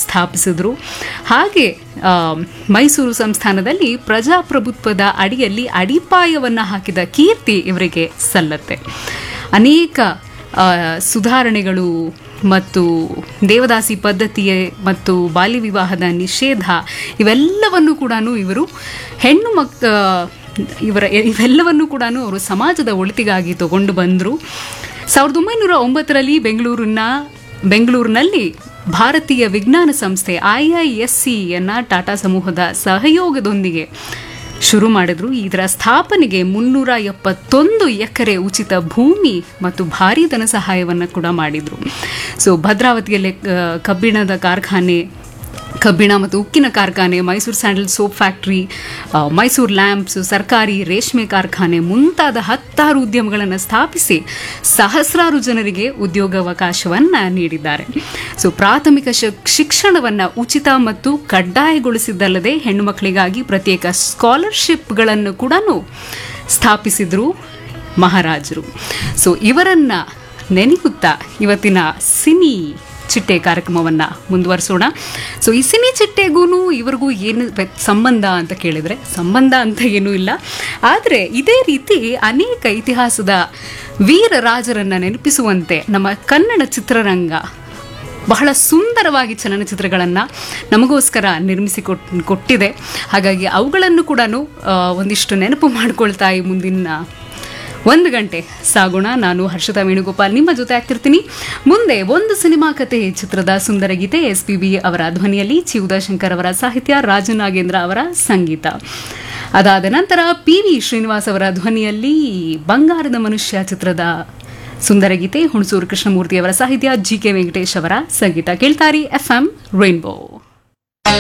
ಸ್ಥಾಪಿಸಿದ್ರು ಹಾಗೆ ಆ, ಮೈಸೂರು ಸಂಸ್ಥಾನದಲ್ಲಿ ಪ್ರಜಾಪ್ರಭುತ್ವದ ಅಡಿಯಲ್ಲಿ ಅಡಿಪಾಯವನ್ನು ಹಾಕಿದ ಕೀರ್ತಿ ಇವರಿಗೆ ಸಲ್ಲತ್ತೆ ಅನೇಕ ಆ, ಸುಧಾರಣೆಗಳು ಮತ್ತು ದೇವದಾಸಿ ಪದ್ಧತಿಯ ಮತ್ತು ಬಾಲ್ಯ ವಿವಾಹದ ನಿಷೇಧ ಇವೆಲ್ಲವನ್ನು ಕೂಡ ಇವರು ಹೆಣ್ಣು ಮಕ್ ಆ, ಇವರ ಇವೆಲ್ಲವನ್ನು ಕೂಡ ಅವರು ಸಮಾಜದ ಒಳಿತಿಗಾಗಿ ತಗೊಂಡು ಬಂದರು ಸಾವಿರದ ಒಂಬೈನೂರ ಒಂಬತ್ತರಲ್ಲಿ ಬೆಂಗಳೂರಿನ ಬೆಂಗಳೂರಿನಲ್ಲಿ ಭಾರತೀಯ ವಿಜ್ಞಾನ ಸಂಸ್ಥೆ ಐ ಐ ಎಸ್ ಸಿಯನ್ನು ಟಾಟಾ ಸಮೂಹದ ಸಹಯೋಗದೊಂದಿಗೆ ಶುರು ಮಾಡಿದ್ರು ಇದರ ಸ್ಥಾಪನೆಗೆ ಮುನ್ನೂರ ಎಪ್ಪತ್ತೊಂದು ಎಕರೆ ಉಚಿತ ಭೂಮಿ ಮತ್ತು ಭಾರೀ ಧನ ಸಹಾಯವನ್ನು ಕೂಡ ಮಾಡಿದರು ಸೊ ಭದ್ರಾವತಿಯಲ್ಲಿ ಆ, ಕಬ್ಬಿಣದ ಕಾರ್ಖಾನೆ ಕಬ್ಬಿಣ ಮತ್ತು ಉಕ್ಕಿನ ಕಾರ್ಖಾನೆ ಮೈಸೂರು ಸ್ಯಾಂಡಲ್ ಸೋಪ್ ಫ್ಯಾಕ್ಟ್ರಿ ಆ, ಮೈಸೂರು ಲ್ಯಾಂಪ್ಸ್ ಸರ್ಕಾರಿ ರೇಷ್ಮೆ ಕಾರ್ಖಾನೆ ಮುಂತಾದ ಹತ್ತಾರು ಉದ್ಯಮಗಳನ್ನು ಸ್ಥಾಪಿಸಿ ಸಹಸ್ರಾರು ಜನರಿಗೆ ಉದ್ಯೋಗಾವಕಾಶವನ್ನು ನೀಡಿದ್ದಾರೆ ಸೊ ಪ್ರಾಥಮಿಕ ಶಿಕ್- ಶಿಕ್ಷಣವನ್ನು ಉಚಿತ ಮತ್ತು ಕಡ್ಡಾಯಗೊಳಿಸಿದ್ದಲ್ಲದೆ ಹೆಣ್ಣು ಮಕ್ಕಳಿಗಾಗಿ ಪ್ರತ್ಯೇಕ ಸ್ಕಾಲರ್ಶಿಪ್ಗಳನ್ನು ಕೂಡ ಸ್ಥಾಪಿಸಿದ್ರು ಮಹಾರಾಜರು ಸೊ ಇವರನ್ನ ನೆನೆಯುತ್ತಾ ಇವತ್ತಿನ ಸಿನಿ ಚಿಟ್ಟೆ ಕಾರ್ಯಕ್ರಮವನ್ನು ಮುಂದುವರಿಸೋಣ ಸೊ ಈ ಸಿನಿ ಚಿಟ್ಟೆಗೂ ಇವರಿಗೂ ಏನು ವ್ಯ- ಸಂಬಂಧ ಅಂತ ಕೇಳಿದರೆ ಸಂಬಂಧ ಅಂತ ಏನೂ ಇಲ್ಲ ಆದರೆ ಇದೇ ರೀತಿ ಅನೇಕ ಇತಿಹಾಸದ ವೀರ ರಾಜರನ್ನು ನೆನಪಿಸುವಂತೆ ನಮ್ಮ ಕನ್ನಡ ಚಿತ್ರರಂಗ ಬಹಳ ಸುಂದರವಾಗಿ ಚಲನಚಿತ್ರಗಳನ್ನು ನಮಗೋಸ್ಕರ ನಿರ್ಮಿಸಿ ಕೊಟ್ ಕೊಟ್ಟಿದೆ ಹಾಗಾಗಿ ಅವುಗಳನ್ನು ಕೂಡ ಒಂದಿಷ್ಟು ನೆನಪು ಮಾಡ್ಕೊಳ್ತಾ ಈ ಮುಂದಿನ ಒಂದು ಗಂಟೆ ಸಾಗೋಣ ನಾನು ಹರ್ಷಿತಾ ವೇಣುಗೋಪಾಲ್ ನಿಮ್ಮ ಜೊತೆ ಆಗ್ತಿರ್ತೀನಿ ಮುಂದೆ ಒಂದು ಸಿನಿಮಾ ಕತೆ ಚಿತ್ರದ ಸುಂದರ ಗೀತೆ ಎಸ್ ಪಿ ಬಿ ಅವರ ಧ್ವನಿಯಲ್ಲಿ ಚಿ ಉದಯಶಂಕರ್ ಅವರ ಸಾಹಿತ್ಯ ರಾಜು ನಾಗೇಂದ್ರ ಅವರ ಸಂಗೀತ ಅದಾದ ನಂತರ ಪಿ ವಿ ಶ್ರೀನಿವಾಸ್ ಅವರ ಧ್ವನಿಯಲ್ಲಿ ಬಂಗಾರದ ಮನುಷ್ಯ ಚಿತ್ರದ ಸುಂದರ ಗೀತೆ ಹುಣಸೂರು ಕೃಷ್ಣಮೂರ್ತಿ ಅವರ ಸಾಹಿತ್ಯ ಜಿ ಕೆ ವೆಂಕಟೇಶ್ ಅವರ ಸಂಗೀತ ಕೇಳ್ತಾರಿ ಎಫ್ ಎಂ ರೈನ್ಬೋ